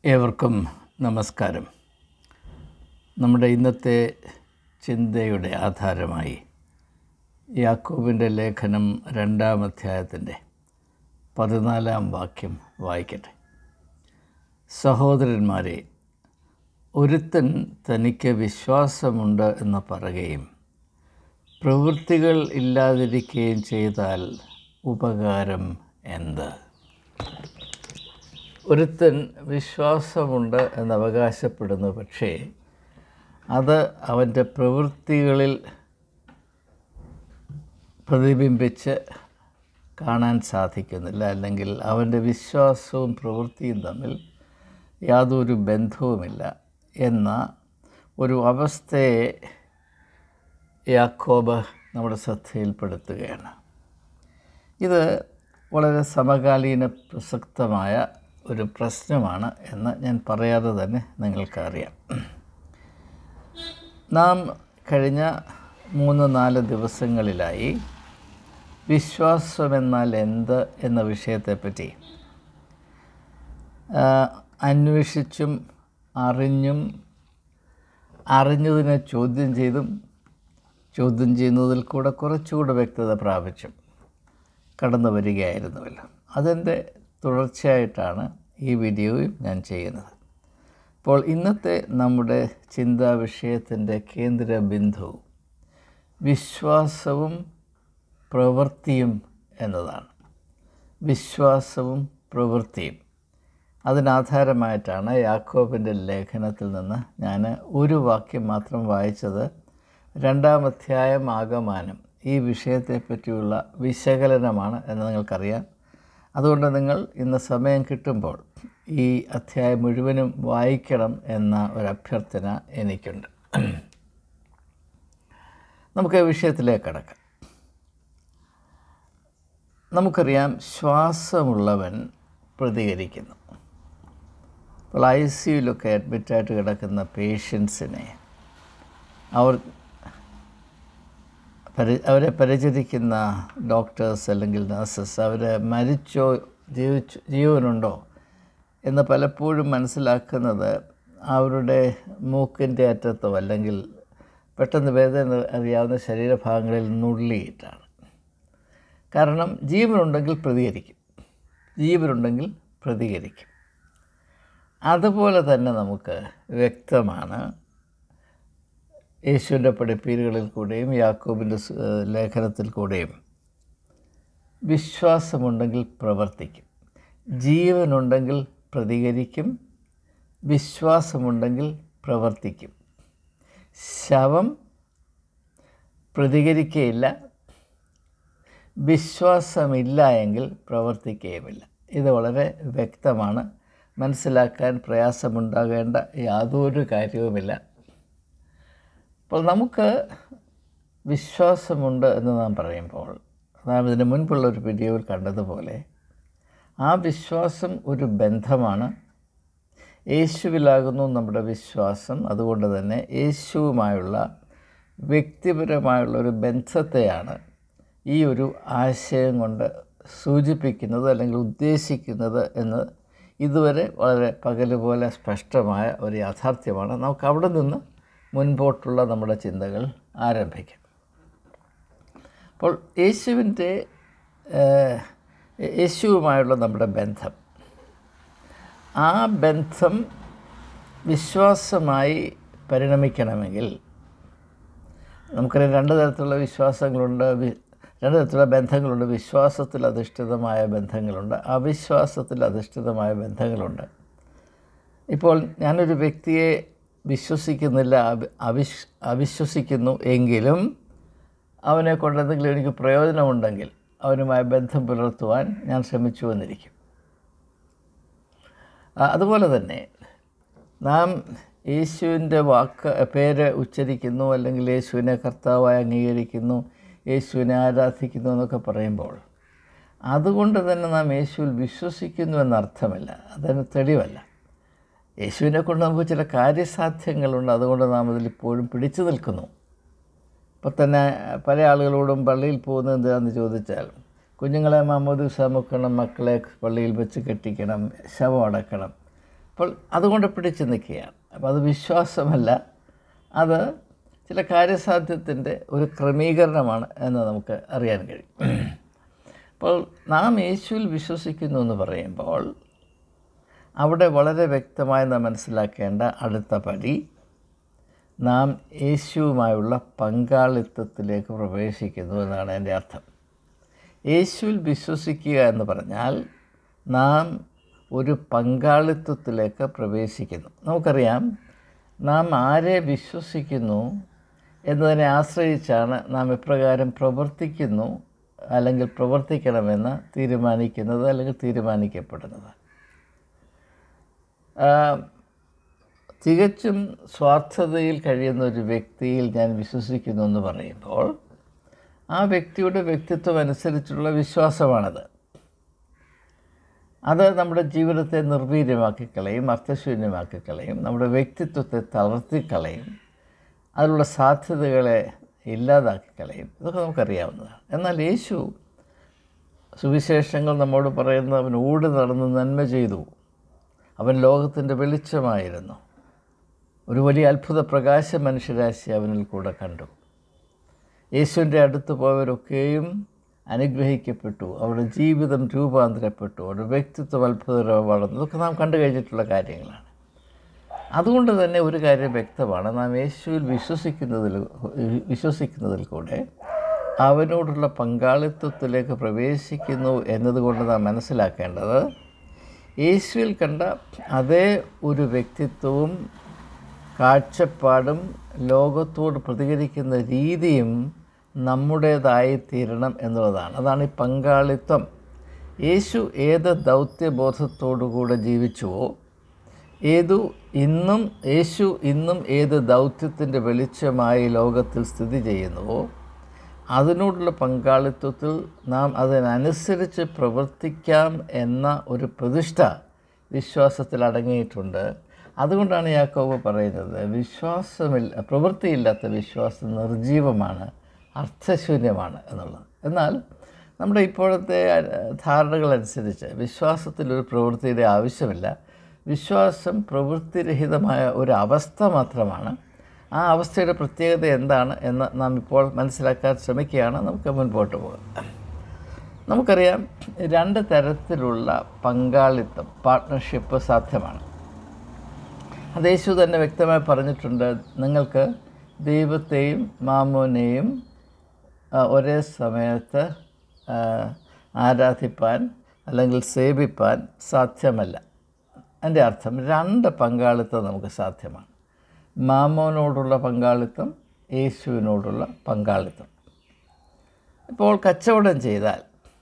ഏവർക്കും നമസ്കാരം നമ്മുടെ ഇന്നത്തെ ചിന്തയുടെ ആധാരമായി യാക്കോബിൻ്റെ ലേഖനം രണ്ടാം അധ്യായത്തിൻ്റെ പതിനാലാം വാക്യം വായിക്കട്ടെ സഹോദരന്മാരെ ഒരുത്തൻ തനിക്ക് വിശ്വാസമുണ്ട് എന്ന് പറയുകയും പ്രവൃത്തികൾ ഇല്ലാതിരിക്കുകയും ചെയ്താൽ ഉപകാരം എന്ത് ഒരുത്തൻ വിശ്വാസമുണ്ട് എന്ന് അവകാശപ്പെടുന്നു പക്ഷേ അത് അവൻ്റെ പ്രവൃത്തികളിൽ പ്രതിബിംബിച്ച് കാണാൻ സാധിക്കുന്നില്ല അല്ലെങ്കിൽ അവൻ്റെ വിശ്വാസവും പ്രവൃത്തിയും തമ്മിൽ യാതൊരു ബന്ധവുമില്ല എന്ന ഒരു അവസ്ഥയെ യാക്കോബ് നമ്മുടെ ശ്രദ്ധയിൽപ്പെടുത്തുകയാണ് ഇത് വളരെ സമകാലീന പ്രസക്തമായ ഒരു പ്രശ്നമാണ് എന്ന് ഞാൻ പറയാതെ തന്നെ നിങ്ങൾക്കറിയാം നാം കഴിഞ്ഞ മൂന്ന് നാല് ദിവസങ്ങളിലായി വിശ്വാസമെന്നാൽ എന്ത് എന്ന വിഷയത്തെപ്പറ്റി അന്വേഷിച്ചും അറിഞ്ഞും അറിഞ്ഞതിനെ ചോദ്യം ചെയ്തും ചോദ്യം ചെയ്യുന്നതിൽ കൂടെ കുറച്ചുകൂടെ വ്യക്തത പ്രാപിച്ചും കടന്നു വരികയായിരുന്നുവല്ലോ അതിൻ്റെ തുടർച്ചയായിട്ടാണ് ഈ വീഡിയോയും ഞാൻ ചെയ്യുന്നത് അപ്പോൾ ഇന്നത്തെ നമ്മുടെ ചിന്താ വിഷയത്തിൻ്റെ കേന്ദ്ര ബിന്ദു വിശ്വാസവും പ്രവൃത്തിയും എന്നതാണ് വിശ്വാസവും പ്രവൃത്തിയും അതിനാധാരമായിട്ടാണ് യാക്കോബിൻ്റെ ലേഖനത്തിൽ നിന്ന് ഞാൻ ഒരു വാക്യം മാത്രം വായിച്ചത് രണ്ടാം അധ്യായം ആകമാനം ഈ വിഷയത്തെപ്പറ്റിയുള്ള വിശകലനമാണ് എന്ന് നിങ്ങൾക്കറിയാം അതുകൊണ്ട് നിങ്ങൾ ഇന്ന് സമയം കിട്ടുമ്പോൾ ഈ അധ്യായം മുഴുവനും വായിക്കണം എന്ന ഒരു അഭ്യർത്ഥന എനിക്കുണ്ട് നമുക്ക് വിഷയത്തിലേക്ക് കടക്കാം നമുക്കറിയാം ശ്വാസമുള്ളവൻ പ്രതികരിക്കുന്നു ഇപ്പോൾ ഐ സിയുലൊക്കെ അഡ്മിറ്റായിട്ട് കിടക്കുന്ന പേഷ്യൻസിനെ അവർ പരി അവരെ പരിചരിക്കുന്ന ഡോക്ടേഴ്സ് അല്ലെങ്കിൽ നഴ്സസ് അവർ മരിച്ചോ ജീവിച്ചു ജീവനുണ്ടോ എന്ന് പലപ്പോഴും മനസ്സിലാക്കുന്നത് അവരുടെ മൂക്കിൻ്റെ അറ്റത്തോ അല്ലെങ്കിൽ പെട്ടെന്ന് വേദന അറിയാവുന്ന ശരീരഭാഗങ്ങളിൽ നുള്ളിയിട്ടാണ് കാരണം ജീവനുണ്ടെങ്കിൽ പ്രതികരിക്കും ജീവനുണ്ടെങ്കിൽ പ്രതികരിക്കും അതുപോലെ തന്നെ നമുക്ക് വ്യക്തമാണ് യേശുവിൻ്റെ പഠിപ്പീരുകളിൽ കൂടെയും യാക്കോബിൻ്റെ ലേഖനത്തിൽ കൂടെയും വിശ്വാസമുണ്ടെങ്കിൽ പ്രവർത്തിക്കും ജീവനുണ്ടെങ്കിൽ പ്രതികരിക്കും വിശ്വാസമുണ്ടെങ്കിൽ പ്രവർത്തിക്കും ശവം പ്രതികരിക്കുകയില്ല വിശ്വാസമില്ല എങ്കിൽ പ്രവർത്തിക്കുകയുമില്ല ഇത് വളരെ വ്യക്തമാണ് മനസ്സിലാക്കാൻ പ്രയാസമുണ്ടാകേണ്ട യാതൊരു കാര്യവുമില്ല അപ്പോൾ നമുക്ക് വിശ്വാസമുണ്ട് എന്ന് നാം പറയുമ്പോൾ നാം ഇതിന് മുൻപുള്ള ഒരു വീഡിയോയിൽ കണ്ടതുപോലെ ആ വിശ്വാസം ഒരു ബന്ധമാണ് യേശുവിലാകുന്നു നമ്മുടെ വിശ്വാസം അതുകൊണ്ട് തന്നെ യേശുവുമായുള്ള വ്യക്തിപരമായുള്ള ഒരു ബന്ധത്തെയാണ് ഈ ഒരു ആശയം കൊണ്ട് സൂചിപ്പിക്കുന്നത് അല്ലെങ്കിൽ ഉദ്ദേശിക്കുന്നത് എന്ന് ഇതുവരെ വളരെ പകല് പോലെ സ്പഷ്ടമായ ഒരു യാഥാർത്ഥ്യമാണ് നമുക്ക് അവിടെ നിന്ന് മുൻപോട്ടുള്ള നമ്മുടെ ചിന്തകൾ ആരംഭിക്കാം അപ്പോൾ യേശുവിൻ്റെ യേശുവുമായുള്ള നമ്മുടെ ബന്ധം ആ ബന്ധം വിശ്വാസമായി പരിണമിക്കണമെങ്കിൽ നമുക്കറിയാം രണ്ട് തരത്തിലുള്ള വിശ്വാസങ്ങളുണ്ട് രണ്ട് തരത്തിലുള്ള ബന്ധങ്ങളുണ്ട് വിശ്വാസത്തിൽ അധിഷ്ഠിതമായ ബന്ധങ്ങളുണ്ട് അവിശ്വാസത്തിൽ അധിഷ്ഠിതമായ ബന്ധങ്ങളുണ്ട് ഇപ്പോൾ ഞാനൊരു വ്യക്തിയെ വിശ്വസിക്കുന്നില്ല അവിശ് അവിശ്വസിക്കുന്നു എങ്കിലും അവനെ കൊണ്ടെന്തെങ്കിലും എനിക്ക് പ്രയോജനമുണ്ടെങ്കിൽ അവനുമായി ബന്ധം പുലർത്തുവാൻ ഞാൻ ശ്രമിച്ചു വന്നിരിക്കും അതുപോലെ തന്നെ നാം യേശുവിൻ്റെ വാക്ക് പേര് ഉച്ചരിക്കുന്നു അല്ലെങ്കിൽ യേശുവിനെ കർത്താവായി അംഗീകരിക്കുന്നു യേശുവിനെ ആരാധിക്കുന്നു എന്നൊക്കെ പറയുമ്പോൾ അതുകൊണ്ട് തന്നെ നാം യേശുവിൽ വിശ്വസിക്കുന്നു എന്നർത്ഥമില്ല അതിന് തെളിവല്ല യേശുവിനെ കൊണ്ട് നമുക്ക് ചില കാര്യസാധ്യങ്ങളുണ്ട് അതുകൊണ്ട് നാം അതിൽ ഇപ്പോഴും പിടിച്ചു നിൽക്കുന്നു ഇപ്പോൾ തന്നെ പല ആളുകളോടും പള്ളിയിൽ പോകുന്നത് എന്താണെന്ന് ചോദിച്ചാൽ കുഞ്ഞുങ്ങളെ മമ്മൂദ് മുക്കണം മക്കളെ പള്ളിയിൽ വെച്ച് കെട്ടിക്കണം ശവം അടക്കണം അപ്പോൾ അതുകൊണ്ട് പിടിച്ചു നിൽക്കുകയാണ് അപ്പോൾ അത് വിശ്വാസമല്ല അത് ചില കാര്യസാധ്യത്തിൻ്റെ ഒരു ക്രമീകരണമാണ് എന്ന് നമുക്ക് അറിയാൻ കഴിയും അപ്പോൾ നാം യേശുവിൽ വിശ്വസിക്കുന്നു എന്ന് പറയുമ്പോൾ അവിടെ വളരെ വ്യക്തമായി നാം മനസ്സിലാക്കേണ്ട അടുത്ത പടി നാം യേശുവുമായുള്ള പങ്കാളിത്തത്തിലേക്ക് പ്രവേശിക്കുന്നു എന്നാണ് എൻ്റെ അർത്ഥം യേശുവിൽ വിശ്വസിക്കുക എന്ന് പറഞ്ഞാൽ നാം ഒരു പങ്കാളിത്തത്തിലേക്ക് പ്രവേശിക്കുന്നു നമുക്കറിയാം നാം ആരെ വിശ്വസിക്കുന്നു എന്നതിനെ ആശ്രയിച്ചാണ് നാം എപ്രകാരം പ്രവർത്തിക്കുന്നു അല്ലെങ്കിൽ പ്രവർത്തിക്കണമെന്ന് തീരുമാനിക്കുന്നത് അല്ലെങ്കിൽ തീരുമാനിക്കപ്പെടുന്നത് ആ, തികച്ചും സ്വാർത്ഥതയിൽ കഴിയുന്ന ഒരു വ്യക്തിയിൽ ഞാൻ വിശ്വസിക്കുന്നു എന്ന് പറയുമ്പോൾ ആ വ്യക്തിയുടെ വ്യക്തിത്വം അനുസരിച്ചുള്ള വിശ്വാസമാണത് അത് നമ്മുടെ ജീവിതത്തെ നിർവീര്യമാക്കി കളയും അർത്ഥശൂന്യമാക്കി കളയും നമ്മുടെ വ്യക്തിത്വത്തെ തളർത്തിക്കളയും അതിലുള്ള സാധ്യതകളെ ഇല്ലാതാക്കി കളയും ഇതൊക്കെ നമുക്കറിയാവുന്നതാണ് എന്നാൽ യേശു സുവിശേഷങ്ങൾ നമ്മോട് പറയുന്നത് അവൻ ഓടി നടന്ന് നന്മ ചെയ്തു അവൻ ലോകത്തിൻ്റെ വെളിച്ചമായിരുന്നു ഒരു വലിയ അത്ഭുത പ്രകാശ മനുഷ്യരാശി അവനിൽ കൂടെ കണ്ടു യേശുവിൻ്റെ അടുത്ത് പോയവരൊക്കെയും അനുഗ്രഹിക്കപ്പെട്ടു അവരുടെ ജീവിതം രൂപാന്തരപ്പെട്ടു അവരുടെ വ്യക്തിത്വം അത്ഭുതകരമായി വളർന്നു ഇതൊക്കെ നാം കണ്ടു കഴിഞ്ഞിട്ടുള്ള കാര്യങ്ങളാണ് അതുകൊണ്ട് തന്നെ ഒരു കാര്യം വ്യക്തമാണ് നാം യേശുവിൽ വിശ്വസിക്കുന്നതിൽ വിശ്വസിക്കുന്നതിൽ കൂടെ അവനോടുള്ള പങ്കാളിത്തത്തിലേക്ക് പ്രവേശിക്കുന്നു എന്നതുകൊണ്ട് നാം മനസ്സിലാക്കേണ്ടത് യേശുവിൽ കണ്ട അതേ ഒരു വ്യക്തിത്വവും കാഴ്ചപ്പാടും ലോകത്തോട് പ്രതികരിക്കുന്ന രീതിയും നമ്മുടേതായി തീരണം എന്നുള്ളതാണ് അതാണ് ഈ പങ്കാളിത്തം യേശു ഏത് ദൗത്യബോധത്തോടുകൂടെ ജീവിച്ചുവോ ഏതു ഇന്നും യേശു ഇന്നും ഏത് ദൗത്യത്തിൻ്റെ വെളിച്ചമായി ലോകത്തിൽ സ്ഥിതി ചെയ്യുന്നുവോ അതിനോടുള്ള പങ്കാളിത്തത്തിൽ നാം അതിനനുസരിച്ച് പ്രവർത്തിക്കാം എന്ന ഒരു പ്രതിഷ്ഠ വിശ്വാസത്തിൽ അടങ്ങിയിട്ടുണ്ട് അതുകൊണ്ടാണ് യാക്കോബ് പറയുന്നത് വിശ്വാസമില്ല പ്രവൃത്തിയില്ലാത്ത വിശ്വാസം നിർജീവമാണ് അർത്ഥശൂന്യമാണ് എന്നുള്ളത് എന്നാൽ നമ്മുടെ ഇപ്പോഴത്തെ ധാരണകളനുസരിച്ച് വിശ്വാസത്തിലൊരു പ്രവൃത്തിയുടെ ആവശ്യമില്ല വിശ്വാസം പ്രവൃത്തിരഹിതമായ ഒരു അവസ്ഥ മാത്രമാണ് ആ അവസ്ഥയുടെ പ്രത്യേകത എന്താണ് എന്ന് നാം ഇപ്പോൾ മനസ്സിലാക്കാൻ ശ്രമിക്കുകയാണ് നമുക്ക് മുൻപോട്ട് പോകാം നമുക്കറിയാം രണ്ട് തരത്തിലുള്ള പങ്കാളിത്തം പാർട്ട്ണർഷിപ്പ് സാധ്യമാണ് അത് യേശു തന്നെ വ്യക്തമായി പറഞ്ഞിട്ടുണ്ട് നിങ്ങൾക്ക് ദൈവത്തെയും മാമോനെയും ആ, ഒരേ സമയത്ത് ആ, ആരാധിപ്പാൻ അല്ലെങ്കിൽ സേവിപ്പാൻ സാധ്യമല്ല എൻ്റെ അർത്ഥം രണ്ട് പങ്കാളിത്തം നമുക്ക് സാധ്യമാണ് മാമോനോടുള്ള പങ്കാളിത്തം യേശുവിനോടുള്ള പങ്കാളിത്തം ഇപ്പോൾ കച്ചവടം ചെയ്താൽ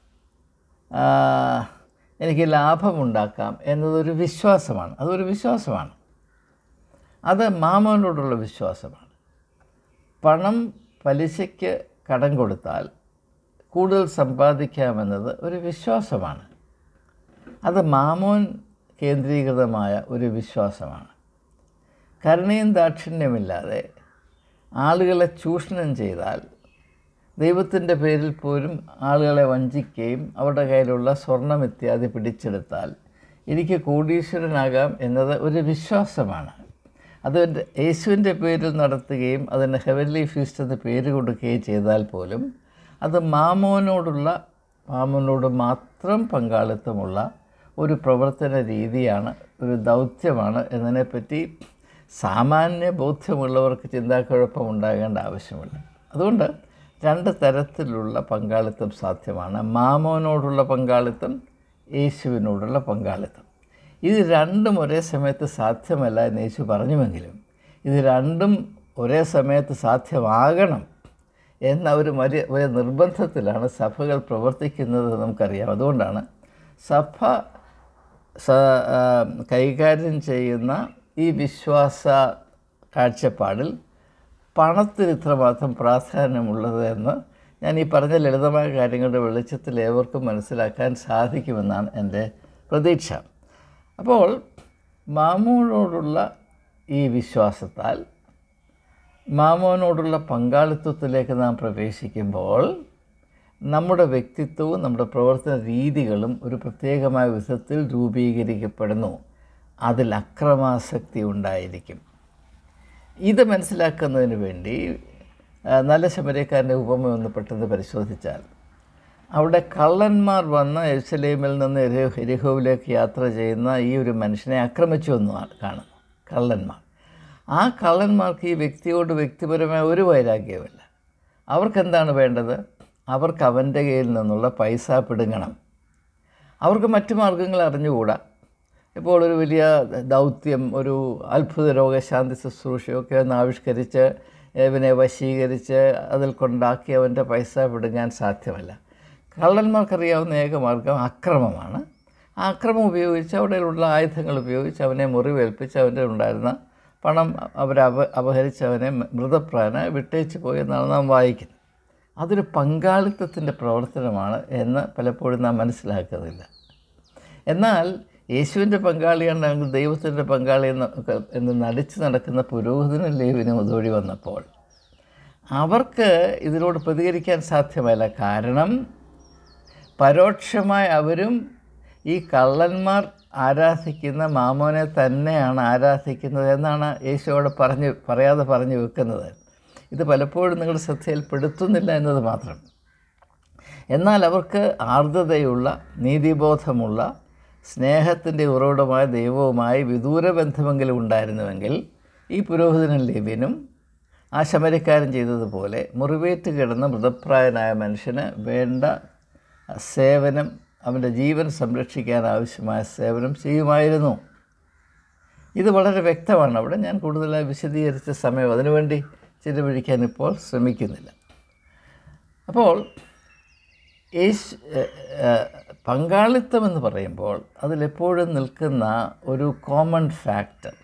ആ, എനിക്ക് ലാഭമുണ്ടാക്കാം എന്നതൊരു വിശ്വാസമാണ് അതൊരു വിശ്വാസമാണ് അത് മാമോനോടുള്ള വിശ്വാസമാണ് പണം പലിശയ്ക്ക് കടം കൊടുത്താൽ കൂടുതൽ സമ്പാദിക്കാമെന്നത് ഒരു വിശ്വാസമാണ് അത് മാമോൻ കേന്ദ്രീകൃതമായ ഒരു വിശ്വാസമാണ് കരുണയും ദാക്ഷിണ്യമില്ലാതെ ആളുകളെ ചൂഷണം ചെയ്താൽ ദൈവത്തിൻ്റെ പേരിൽ പോലും ആളുകളെ വഞ്ചിക്കുകയും അവരുടെ കയ്യിലുള്ള സ്വർണം ഇത്യാദി പിടിച്ചെടുത്താൽ എനിക്ക് കോടീശ്വരനാകാം എന്നത് ഒരു വിശ്വാസമാണ് അത് എൻ്റെ യേശുവിൻ്റെ പേരിൽ നടത്തുകയും അതിന് ഹെവൻലി ഫീസ്റ്റ് എന്ന് പേര് കൊടുക്കുകയും ചെയ്താൽ പോലും അത് മാമോനോടുള്ള മാമോനോട് മാത്രം പങ്കാളിത്തമുള്ള ഒരു പ്രവർത്തന രീതിയാണ് ഒരു ദൗത്യമാണ് എന്നതിനെപ്പറ്റി സാമാന്യ ബോധ്യമുള്ളവർക്ക് ചിന്താക്കുഴപ്പം ഉണ്ടാകേണ്ട ആവശ്യമില്ല അതുകൊണ്ട് രണ്ട് തരത്തിലുള്ള പങ്കാളിത്തം സാധ്യമാണ് മാമോനോടുള്ള പങ്കാളിത്തം യേശുവിനോടുള്ള പങ്കാളിത്തം ഇത് രണ്ടും ഒരേ സമയത്ത് സാധ്യമല്ല എന്ന് യേശു പറഞ്ഞുവെങ്കിലും ഇത് രണ്ടും ഒരേ സമയത്ത് സാധ്യമാകണം എന്ന ഒരു വലിയ വലിയ നിർബന്ധത്തിലാണ് സഭകൾ പ്രവർത്തിക്കുന്നത് എന്ന് നമുക്കറിയാം അതുകൊണ്ടാണ് സഭ സ ആ, കൈകാര്യം ചെയ്യുന്ന ഈ വിശ്വാസ കാഴ്ചപ്പാടിൽ പണത്തിന് ഇത്രമാത്രം പ്രാധാന്യമുള്ളത് എന്ന് ഞാൻ ഈ പറഞ്ഞ ലളിതമായ കാര്യങ്ങളുടെ വെളിച്ചത്തിൽ ഏവർക്കും മനസ്സിലാക്കാൻ സാധിക്കുമെന്നാണ് എൻ്റെ പ്രതീക്ഷ അപ്പോൾ മാമോനോടുള്ള ഈ വിശ്വാസത്താൽ മാമോനോടുള്ള പങ്കാളിത്തത്തിലേക്ക് നാം പ്രവേശിക്കുമ്പോൾ നമ്മുടെ വ്യക്തിത്വവും നമ്മുടെ പ്രവർത്തന രീതികളും ഒരു പ്രത്യേകമായ വിധത്തിൽ രൂപീകരിക്കപ്പെടുന്നു അതിൽ അക്രമാസക്തി ഉണ്ടായിരിക്കും ഇത് മനസ്സിലാക്കുന്നതിന് വേണ്ടി ആ, നല്ല ശബരിക്കാരൻ്റെ ഉപമ ഒന്ന് പെട്ടെന്ന് പരിശോധിച്ചാൽ അവിടെ കള്ളന്മാർ വന്ന് എരുസലേമിൽ നിന്ന് എരി- എരിഹോവിലേക്ക് യാത്ര ചെയ്യുന്ന ഈ ഒരു മനുഷ്യനെ ആക്രമിച്ചു എന്ന് കാണുന്നു കള്ളന്മാർ ആ കള്ളന്മാർക്ക് ഈ വ്യക്തിയോട് വ്യക്തിപരമായ ഒരു വൈരാഗ്യവുമില്ല അവർക്കെന്താണ് വേണ്ടത് അവർക്ക് അവൻ്റെ കയ്യിൽ നിന്നുള്ള പൈസ പിടുങ്ങണം അവർക്ക് മറ്റു മാർഗങ്ങൾ അറിഞ്ഞുകൂടാ ഇപ്പോൾ ഒരു വലിയ ദൗത്യം ഒരു അത്ഭുത രോഗശാന്തി ശുശ്രൂഷയൊക്കെ ഒന്ന് ആവിഷ്കരിച്ച് ഇവനെ വശീകരിച്ച് അതിൽ കൊണ്ടാക്കി അവൻ്റെ പൈസ പിടുങ്ങാൻ സാധ്യമല്ല കള്ളന്മാർക്കറിയാവുന്ന ഏക മാർഗം അക്രമമാണ് ആ അക്രമം ഉപയോഗിച്ച് അവിടെയുള്ള ആയുധങ്ങൾ ഉപയോഗിച്ച് അവനെ മുറിവേൽപ്പിച്ച് അവൻ്റെ ഉണ്ടായിരുന്ന പണം അവർ അപ അപഹരിച്ച് അവനെ മൃതപ്രായനായി വിട്ടേച്ച് പോയി എന്നാണ് നാം വായിക്കുന്നത് അതൊരു പങ്കാളിത്തത്തിൻ്റെ പ്രവർത്തനമാണ് എന്ന് പലപ്പോഴും നാം മനസ്സിലാക്കുന്നില്ല എന്നാൽ യേശുവിൻ്റെ പങ്കാളിയാണ് അല്ലെങ്കിൽ ദൈവത്തിൻ്റെ പങ്കാളി എന്ന് ഒക്കെ എന്ന് നടിച്ച് നടക്കുന്ന പുരോഹിതനും ലേവിനും അതുവഴി വന്നപ്പോൾ അവർക്ക് ഇതിനോട് പ്രതികരിക്കാൻ സാധ്യമല്ല കാരണം പരോക്ഷമായി അവരും ഈ കള്ളന്മാർ ആരാധിക്കുന്ന മാമോനെ തന്നെയാണ് ആരാധിക്കുന്നത് എന്നാണ് യേശു അവിടെ പറഞ്ഞ് പറയാതെ പറഞ്ഞു വെക്കുന്നത് ഇത് പലപ്പോഴും നിങ്ങളുടെ ശ്രദ്ധയിൽപ്പെടുത്തുന്നില്ല എന്നത് മാത്രം എന്നാൽ അവർക്ക് ആർദ്രതയുള്ള നീതിബോധമുള്ള സ്നേഹത്തിൻ്റെ ഉറവിടമായ ദൈവവുമായി വിദൂര ബന്ധമെങ്കിലും ഉണ്ടായിരുന്നുവെങ്കിൽ ഈ പുരോഹിതനും ലേവ്യനും ആ ശമരക്കാരൻ ചെയ്തതുപോലെ മുറിവേറ്റ് കിടന്ന മൃതപ്രായനായ മനുഷ്യന് വേണ്ട സേവനം അവൻ്റെ ജീവൻ സംരക്ഷിക്കാൻ ആവശ്യമായ സേവനം ചെയ്യുമായിരുന്നു ഇത് വളരെ വ്യക്തമാണ് അവിടെ ഞാൻ കൂടുതലായി വിശദീകരിച്ച സമയം അതിനുവേണ്ടി ചിലവഴിക്കാൻ ഇപ്പോൾ ശ്രമിക്കുന്നില്ല അപ്പോൾ യേശു ഏഹ്, ഏഹ്, പങ്കാളിത്തം എന്ന് പറയുമ്പോൾ അതിലെപ്പോഴും നിൽക്കുന്ന ഒരു കോമൺ ഫാക്ടർ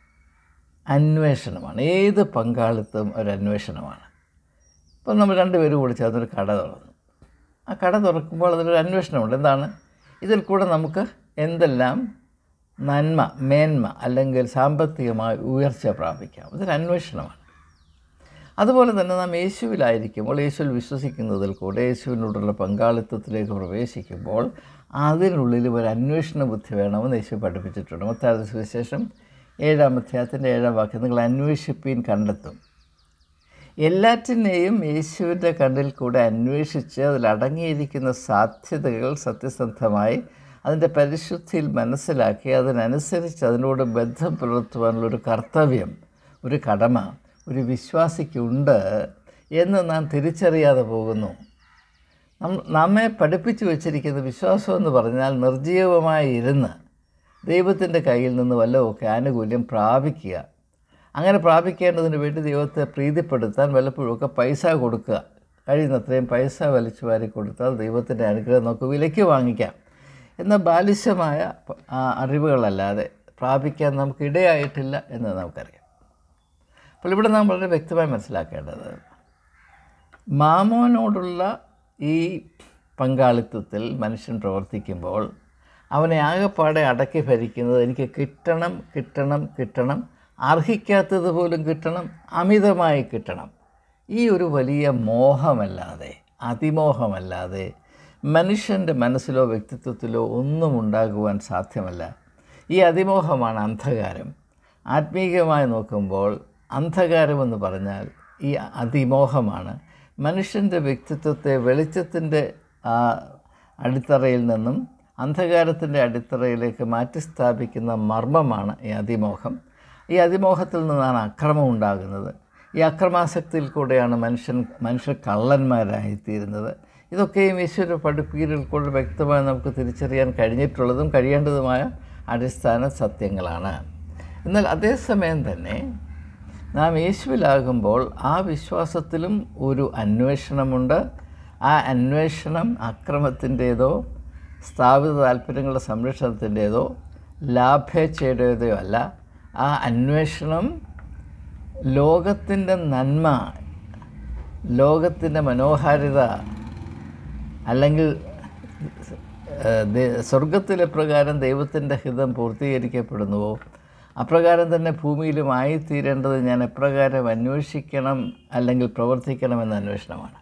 അന്വേഷണമാണ് ഏത് പങ്കാളിത്തം ഒരു അന്വേഷണമാണ് ഇപ്പം നമ്മൾ രണ്ടുപേരും കൂടി ചേർന്നൊരു കട തുറന്നു ആ കട തുറക്കുമ്പോൾ അതിലൊരു അന്വേഷണമുണ്ട് എന്താണ് ഇതിൽ കൂടെ നമുക്ക് എന്തെല്ലാം നന്മ മേന്മ അല്ലെങ്കിൽ സാമ്പത്തികമായ ഉയർച്ച പ്രാപിക്കാം ഇതൊരു അന്വേഷണമാണ് അതുപോലെ തന്നെ നാം യേശുവിലായിരിക്കുമ്പോൾ യേശുവിൽ വിശ്വസിക്കുന്നതിൽ കൂടെ യേശുവിനോടുള്ള പങ്കാളിത്തത്തിലേക്ക് പ്രവേശിക്കുമ്പോൾ അതിനുള്ളിൽ ഒരു അന്വേഷണ ബുദ്ധി വേണമെന്ന് യേശു പഠിപ്പിച്ചിട്ടുണ്ട് മത്തായ സുവിശേഷം ഏഴാം അധ്യായത്തിൻ്റെ ഏഴാം വാക്യം നിങ്ങൾ അന്വേഷിപ്പീൻ കണ്ടെത്തും എല്ലാറ്റിനെയും യേശുവിൻ്റെ കണ്ണിൽ കൂടെ അന്വേഷിച്ച് അതിലടങ്ങിയിരിക്കുന്ന സാധ്യതകൾ സത്യസന്ധമായി അതിൻ്റെ പരിശുദ്ധിയിൽ മനസ്സിലാക്കി അതിനനുസരിച്ച് അതിനോട് ബന്ധം പുലർത്തുവാനുള്ള ഒരു കർത്തവ്യം ഒരു കടമ ഒരു വിശ്വാസിക്കുണ്ട് എന്ന് നാം തിരിച്ചറിയാതെ പോകുന്നു നം- നമ്മെ പഠിപ്പിച്ചു വച്ചിരിക്കുന്ന വിശ്വാസം എന്ന് പറഞ്ഞാൽ നിർജീവമായി ഇരുന്ന് ദൈവത്തിൻ്റെ കയ്യിൽ നിന്ന് വല്ലതുമൊക്കെ ആനുകൂല്യം പ്രാപിക്കുക അങ്ങനെ പ്രാപിക്കേണ്ടതിന് വേണ്ടി ദൈവത്തെ പ്രീതിപ്പെടുത്താൻ വല്ലപ്പോഴുമൊക്കെ പൈസ കൊടുക്കുക കഴിയുന്നത്രയും പൈസ വലിച്ചു വാരി കൊടുത്താൽ ദൈവത്തിൻ്റെ അനുഗ്രഹം നമുക്ക് വിലയ്ക്ക് വാങ്ങിക്കാം എന്ന ബാലിശമായ പ- ആ അറിവുകളല്ലാതെ പ്രാപിക്കാൻ നമുക്ക് ഇടയായിട്ടില്ല എന്ന് നമുക്കറിയാം അപ്പോൾ ഇവിടെ നാം വളരെ വ്യക്തമായി മനസ്സിലാക്കേണ്ടത് മാമോനോടുള്ള ഈ പങ്കാളിത്തത്തിൽ മനുഷ്യൻ പ്രവർത്തിക്കുമ്പോൾ അവനെ ആകെപ്പാടെ അടക്കി ഭരിക്കുന്നത് എനിക്ക് കിട്ടണം കിട്ടണം കിട്ടണം അർഹിക്കാത്തത് പോലും കിട്ടണം അമിതമായി കിട്ടണം ഈ ഒരു വലിയ മോഹമല്ലാതെ അതിമോഹമല്ലാതെ മനുഷ്യൻ്റെ മനസ്സിലോ വ്യക്തിത്വത്തിലോ ഒന്നും ഉണ്ടാകുവാൻ സാധ്യമല്ല ഈ അതിമോഹമാണ് അന്ധകാരം ആത്മീയമായി നോക്കുമ്പോൾ അന്ധകാരമെന്ന് പറഞ്ഞാൽ ഈ അതിമോഹമാണ് മനുഷ്യൻ്റെ വ്യക്തിത്വത്തെ വെളിച്ചത്തിൻ്റെ ആ അടിത്തറയിൽ നിന്നും അന്ധകാരത്തിൻ്റെ അടിത്തറയിലേക്ക് മാറ്റി സ്ഥാപിക്കുന്ന മർമ്മമാണ് ഈ അതിമോഹം ഈ അതിമോഹത്തിൽ നിന്നാണ് അക്രമം ഉണ്ടാകുന്നത് ഈ അക്രമാസക്തിയിൽ കൂടെയാണ് മനുഷ്യൻ മനുഷ്യർ കള്ളന്മാരായിത്തീരുന്നത് ഇതൊക്കെയും ഈശ്വര പഠിപ്പീരിൽ കൂടെ വ്യക്തമായി നമുക്ക് തിരിച്ചറിയാൻ കഴിഞ്ഞിട്ടുള്ളതും കഴിയേണ്ടതുമായ അടിസ്ഥാന സത്യങ്ങളാണ് എന്നാൽ അതേസമയം തന്നെ നാം യേശുവിലാകുമ്പോൾ ആ വിശ്വാസത്തിലും ഒരു അന്വേഷണമുണ്ട് ആ അന്വേഷണം അക്രമത്തിൻ്റേതോ സ്ഥാപിത താല്പര്യങ്ങളുടെ സംരക്ഷണത്തിൻ്റേതോ ലാഭേച്ഛയുടേതോ അല്ല ആ അന്വേഷണം ലോകത്തിൻ്റെ നന്മ ലോകത്തിൻ്റെ മനോഹാരിത അല്ലെങ്കിൽ ഏഹ്, ദേ- സ്വർഗത്തിലെ പ്രകാരം ദൈവത്തിൻ്റെ ഹിതം പൂർത്തീകരിക്കപ്പെടുന്നുവോ അപ്രകാരം തന്നെ ഭൂമിയിലും ആയിത്തീരേണ്ടത് ഞാൻ എപ്രകാരം അന്വേഷിക്കണം അല്ലെങ്കിൽ പ്രവർത്തിക്കണം എന്ന അന്വേഷണമാണ്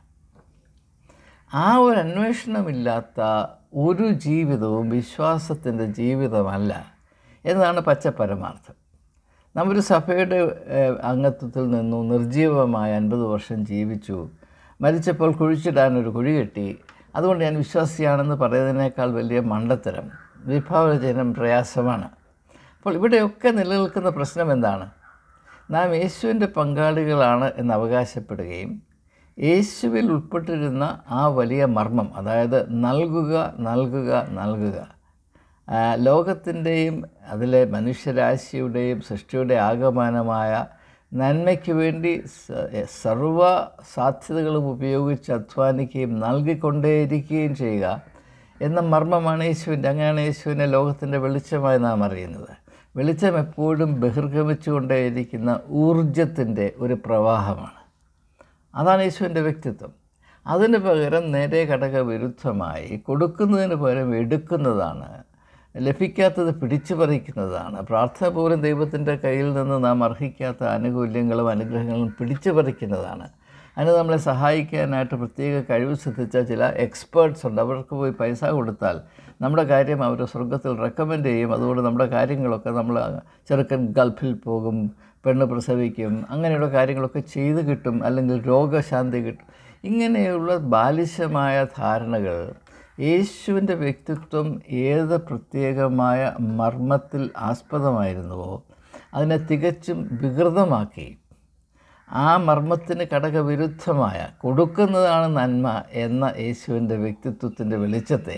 ആ ഒരു അന്വേഷണമില്ലാത്ത ഒരു ജീവിതവും വിശ്വാസത്തിൻ്റെ ജീവിതമല്ല എന്നതാണ് പച്ച പരമാർത്ഥം നാം ഒരു സഭയുടെ ഏഹ്, അംഗത്വത്തിൽ നിന്നു നിർജീവമായ അൻപത് വർഷം ജീവിച്ചു മരിച്ചപ്പോൾ കുഴിച്ചിടാൻ ഒരു കുഴി കെട്ടി അതുകൊണ്ട് ഞാൻ വിശ്വാസിയാണെന്ന് പറയുന്നതിനേക്കാൾ വലിയ മണ്ടത്തരം വിഭാവന ചെയ്യാൻ പ്രയാസമാണ് അപ്പോൾ ഇവിടെയൊക്കെ നിലനിൽക്കുന്ന പ്രശ്നം എന്താണ് നാം യേശുവിൻ്റെ പങ്കാളികളാണ് എന്ന് അവകാശപ്പെടുകയും യേശുവിൽ ഉൾപ്പെട്ടിരുന്ന ആ വലിയ മർമ്മം അതായത് നൽകുക നൽകുക നൽകുക ആ, ലോകത്തിൻ്റെയും അതിലെ മനുഷ്യരാശിയുടെയും സൃഷ്ടിയുടെ ആകമാനമായ നന്മയ്ക്ക് വേണ്ടി സ- സർവ സാധ്യതകളും ഉപയോഗിച്ച് അധ്വാനിക്കുകയും നൽകിക്കൊണ്ടേയിരിക്കുകയും ചെയ്യുക എന്ന മർമ്മമാണ് യേശുവിൻ്റെ അങ്ങനെയാണ് യേശുവിനെ ലോകത്തിൻ്റെ വെളിച്ചമായി നാം അറിയുന്നത് വെളിച്ചം എപ്പോഴും ബഹിർഗമിച്ചുകൊണ്ടേയിരിക്കുന്ന ഊർജത്തിൻ്റെ ഒരു പ്രവാഹമാണ് അതാണ് യേശുവിൻ്റെ വ്യക്തിത്വം അതിന് പകരം നേരെ ഘടക വിരുദ്ധമായി കൊടുക്കുന്നതിന് പകരം എടുക്കുന്നതാണ് ലഭിക്കാത്തത് പിടിച്ചു പറിക്കുന്നതാണ് പ്രാർത്ഥന പോലും ദൈവത്തിൻ്റെ കയ്യിൽ നിന്ന് നാം അർഹിക്കാത്ത ആനുകൂല്യങ്ങളും അനുഗ്രഹങ്ങളും പിടിച്ചു പറിക്കുന്നതാണ് അതിന് നമ്മളെ സഹായിക്കാനായിട്ട് പ്രത്യേക കഴിവ് സിദ്ധിച്ച ചില എക്സ്പേർട്സ് ഉണ്ട് അവർക്ക് പോയി പൈസ കൊടുത്താൽ നമ്മുടെ കാര്യം അവർ സ്വർഗത്തിൽ റെക്കമെൻഡ് ചെയ്യും അതുകൊണ്ട് നമ്മുടെ കാര്യങ്ങളൊക്കെ നമ്മൾ ചെറുക്കൻ ഗൾഫിൽ പോകും പെണ്ണ് പ്രസവിക്കും അങ്ങനെയുള്ള കാര്യങ്ങളൊക്കെ ചെയ്ത് കിട്ടും അല്ലെങ്കിൽ രോഗശാന്തി കിട്ടും ഇങ്ങനെയുള്ള ബാലിശമായ ധാരണകൾ യേശുവിൻ്റെ വ്യക്തിത്വം ഏത് പ്രത്യേകമായ മർമ്മത്തിൽ ആസ്പദമായിരുന്നുവോ അതിനെ തികച്ചും വികൃതമാക്കി ആ മർമ്മത്തിന് ഘടകവിരുദ്ധമായ കൊടുക്കുന്നതാണ് നന്മ എന്ന യേശുവിൻ്റെ വ്യക്തിത്വത്തിൻ്റെ വെളിച്ചത്തെ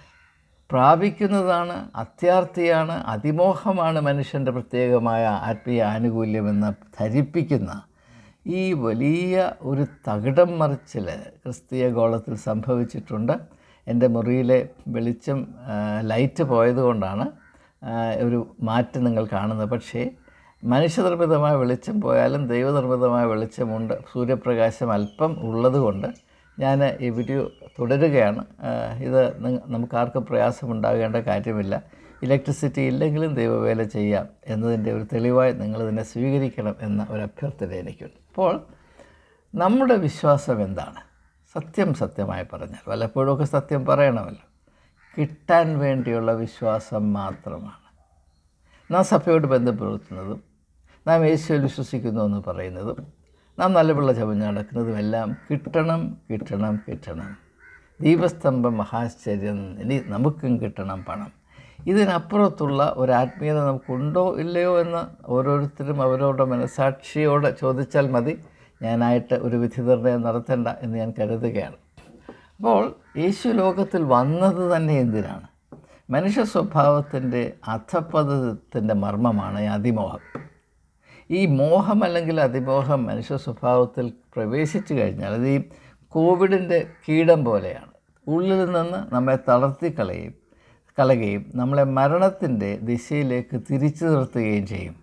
പ്രാപിക്കുന്നതാണ് അത്യാർത്ഥിയാണ് അതിമോഹമാണ് മനുഷ്യൻ്റെ പ്രത്യേകമായ ആത്മീയ ആനുകൂല്യമെന്ന് ധരിപ്പിക്കുന്ന ഈ വലിയ ഒരു തകിടം മറിച്ചിൽ ക്രിസ്തീയ ഗോളത്തിൽ സംഭവിച്ചിട്ടുണ്ട് എൻ്റെ മുറിയിലെ വെളിച്ചം ആ, ലൈറ്റ് പോയതുകൊണ്ടാണ് ആ, ഒരു മാറ്റം നിങ്ങൾ കാണുന്നത് പക്ഷേ മനുഷ്യനിർമ്മിതമായ വെളിച്ചം പോയാലും ദൈവനിർമ്മിതമായ വെളിച്ചമുണ്ട് സൂര്യപ്രകാശം അല്പം ഉള്ളതുകൊണ്ട് ഞാൻ ഈ വീഡിയോ തുടരുകയാണ് ആ, ഇത് നിങ്ങ- നമുക്കാർക്കും പ്രയാസമുണ്ടാകേണ്ട കാര്യമില്ല ഇലക്ട്രിസിറ്റി ഇല്ലെങ്കിലും ദൈവവേല ചെയ്യാം എന്നതിൻ്റെ ഒരു തെളിവായി നിങ്ങളിതിനെ സ്വീകരിക്കണം എന്ന ഒരു അഭ്യർത്ഥന എനിക്കുണ്ട് അപ്പോൾ നമ്മുടെ വിശ്വാസം എന്താണ് സത്യം സത്യമായി പറഞ്ഞാൽ വല്ലപ്പോഴൊക്കെ സത്യം പറയണമല്ലോ കിട്ടാൻ വേണ്ടിയുള്ള വിശ്വാസം മാത്രമാണ് നാം സഭയോട് ബന്ധപ്പെടുത്തുന്നതും നാം യേശുവിൽ വിശ്വസിക്കുന്നു എന്ന് പറയുന്നതും നാം നല്ല പിള്ള ചമഞ്ഞ് നടക്കുന്നതും എല്ലാം കിട്ടണം കിട്ടണം കിട്ടണം ദീപസ്തംഭം മഹാശ്ചര്യം ഇനി നമുക്കും കിട്ടണം പണം ഇതിനപ്പുറത്തുള്ള ഒരു ആത്മീയത നമുക്കുണ്ടോ ഇല്ലയോ എന്ന് ഓരോരുത്തരും അവരവരുടെ മനസാക്ഷിയോടെ ചോദിച്ചാൽ മതി ഞാനായിട്ട് ഒരു വിധി നിർണ്ണയം നടത്തണ്ട എന്ന് ഞാൻ കരുതുകയാണ് അപ്പോൾ യേശു ലോകത്തിൽ വന്നത് തന്നെ എന്തിനാണ് മനുഷ്യ സ്വഭാവത്തിൻ്റെ അധപതത്തിൻ്റെ മർമ്മമാണ് ഈ അതിമോഹം ഈ മോഹം അല്ലെങ്കിൽ അതിമോഹം മനുഷ്യ സ്വഭാവത്തിൽ പ്രവേശിച്ചു കഴിഞ്ഞാൽ അത് ഈ കോവിഡിൻ്റെ കീടം പോലെയാണ് ഉള്ളിൽ നിന്ന് നമ്മെ തളർത്തി കളയും കളയുകയും നമ്മളെ മരണത്തിൻ്റെ ദിശയിലേക്ക് തിരിച്ചു നിർത്തുകയും ചെയ്യും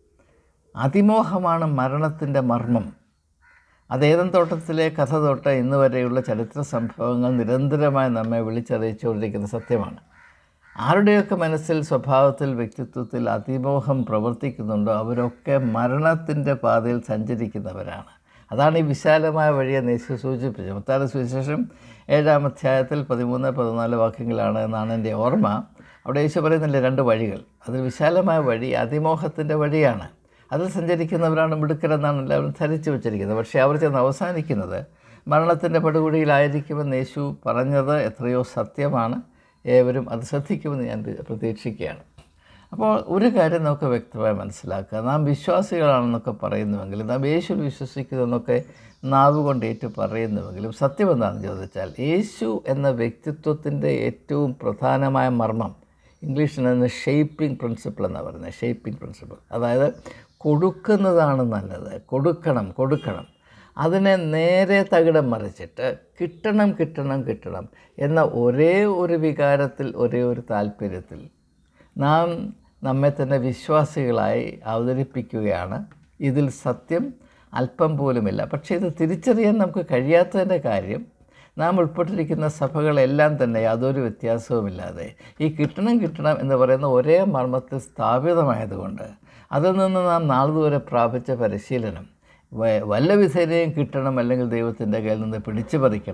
അതിമോഹമാണ് മരണത്തിൻ്റെ മർമ്മം അതേതൻ തോട്ടത്തിലെ കഥ തൊട്ട് ഇന്ന് വരെയുള്ള ചരിത്ര സംഭവങ്ങൾ നിരന്തരമായി നമ്മെ വിളിച്ചറിയിച്ചുകൊണ്ടിരിക്കുന്ന സത്യമാണ് ആരുടെയൊക്കെ മനസ്സിൽ സ്വഭാവത്തിൽ വ്യക്തിത്വത്തിൽ അതിമോഹം പ്രവർത്തിക്കുന്നുണ്ടോ അവരൊക്കെ മരണത്തിൻ്റെ പാതയിൽ സഞ്ചരിക്കുന്നവരാണ് അതാണ് ഈ വിശാലമായ വഴിയെ യേശു സൂചിപ്പിച്ചത് മത്താര സുവിശേഷം ഏഴാം അധ്യായത്തിൽ പതിമൂന്ന് പതിനാല് വാക്യങ്ങളാണ് എന്നാണ് എൻ്റെ ഓർമ്മ അവിടെ യേശു പറയുന്നില്ല രണ്ട് വഴികൾ അതിൽ വിശാലമായ വഴി അതിമോഹത്തിൻ്റെ വഴിയാണ് അതിൽ സഞ്ചരിക്കുന്നവരാണ് മിടുക്കരെന്നാണ് എല്ലാവരും ധരിച്ചു വച്ചിരിക്കുന്നത് പക്ഷേ അവർ ചെന്ന് അവസാനിക്കുന്നത് മരണത്തിൻ്റെ പടുകുഴിയിലായിരിക്കുമെന്ന് യേശു പറഞ്ഞത് എത്രയോ സത്യമാണ് ഏവരും അത് ശ്രദ്ധിക്കുമെന്ന് ഞാൻ പ്രതീക്ഷിക്കുകയാണ് അപ്പോൾ ഒരു കാര്യം നമുക്ക് വ്യക്തമായി മനസ്സിലാക്കുക നാം വിശ്വാസികളാണെന്നൊക്കെ പറയുന്നുവെങ്കിലും നാം യേശു വിശ്വസിക്കുന്നതെന്നൊക്കെ നാവ് കൊണ്ട് ഏറ്റു പറയുന്നുവെങ്കിലും സത്യം എന്താണെന്ന് ചോദിച്ചാൽ യേശു എന്ന വ്യക്തിത്വത്തിൻ്റെ ഏറ്റവും പ്രധാനമായ മർമ്മം ഇംഗ്ലീഷിൽ നിന്ന് ഷേപ്പിംഗ് പ്രിൻസിപ്പിൾ എന്നാണ് പറയുന്നത് ഷേപ്പിംഗ് പ്രിൻസിപ്പിൾ അതായത് കൊടുക്കുന്നതാണ് നല്ലത് കൊടുക്കണം കൊടുക്കണം അതിനെ നേരെ തകിടം മറിച്ചിട്ട് കിട്ടണം കിട്ടണം കിട്ടണം എന്ന ഒരേ ഒരു വികാരത്തിൽ ഒരേ ഒരു താല്പര്യത്തിൽ നാം നമ്മെ തന്നെ വിശ്വാസികളായി അവതരിപ്പിക്കുകയാണ് ഇതിൽ സത്യം അല്പം പോലുമില്ല പക്ഷേ ഇത് തിരിച്ചറിയാൻ നമുക്ക് കഴിയാത്തതിൻ്റെ കാര്യം നാം ഉൾപ്പെട്ടിരിക്കുന്ന സഭകളെല്ലാം തന്നെ യാതൊരു വ്യത്യാസവുമില്ലാതെ ഈ കിട്ടണം കിട്ടണം എന്ന് പറയുന്ന ഒരേ മർമ്മത്തിൽ സ്ഥാപിതമായതുകൊണ്ട് അതിൽ നിന്ന് നാം നാളുതുവരെ പ്രാപിച്ച പരിശീലനം വ- വല്ല വിധേനയും കിട്ടണം അല്ലെങ്കിൽ ദൈവത്തിൻ്റെ കയ്യിൽ നിന്ന് പിടിച്ചു പറിക്കണം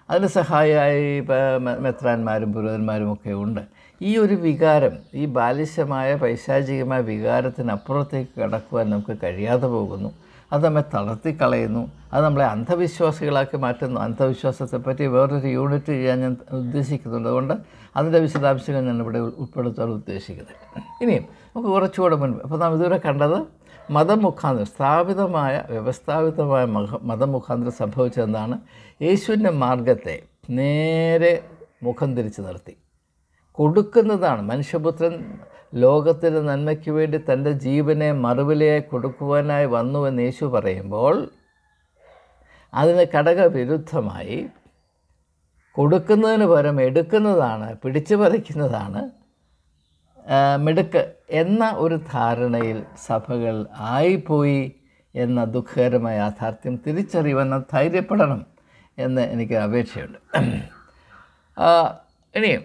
അതിന് സഹായമായി ഇപ്പം മെ- മെത്രാന്മാരും പുരോഹിതന്മാരും ഒക്കെ ഉണ്ട് ഈ ഒരു വികാരം ഈ ബാലിശമായ പൈശാചികമായ വികാരത്തിനപ്പുറത്തേക്ക് കടക്കുവാൻ നമുക്ക് കഴിയാതെ പോകുന്നു അത് നമ്മെ തളർത്തിക്കളയുന്നു അത് നമ്മളെ അന്ധവിശ്വാസികളാക്കി മാറ്റുന്നു അന്ധവിശ്വാസത്തെപ്പറ്റി വേറൊരു യൂണിറ്റ് ചെയ്യാൻ ഞാൻ ഉദ്ദേശിക്കുന്നുണ്ട് അതുകൊണ്ട് അതിൻ്റെ വിശദാംശങ്ങൾ ഞാൻ ഇവിടെ ഉൾ- ഉൾപ്പെടുത്താൻ ഉദ്ദേശിക്കുന്നത് ഇനിയും നമുക്ക് കുറച്ചുകൂടെ മുൻപ് അപ്പോൾ നാം ഇതുവരെ കണ്ടത് മതമുഖാന്തരം സ്ഥാപിതമായ വ്യവസ്ഥാപിതമായ മഹ മതമുഖാന്തരം സംഭവിച്ചതെന്താണ് യേശുവിൻ്റെ മാർഗത്തെ നേരെ മുഖം തിരിച്ച് നിർത്തി കൊടുക്കുന്നതാണ് മനുഷ്യപുത്രൻ ലോകത്തിൻ്റെ നന്മയ്ക്ക് വേണ്ടി തൻ്റെ ജീവനെ മറുവിലയായി കൊടുക്കുവാനായി വന്നു എന്ന് യേശു പറയുമ്പോൾ അതിന് ഘടകവിരുദ്ധമായി കൊടുക്കുന്നതിന് പകരം എടുക്കുന്നതാണ് പിടിച്ചു പറിക്കുന്നതാണ് ആ, മിടുക്ക് എന്ന ഒരു ധാരണയിൽ സഭകൾ ആയിപ്പോയി എന്ന ദുഃഖകരമായ യാഥാർത്ഥ്യം തിരിച്ചറിയുവാൻ നാം ധൈര്യപ്പെടണം എന്ന് എനിക്ക് അപേക്ഷയുണ്ട് ആ, ഇനിയും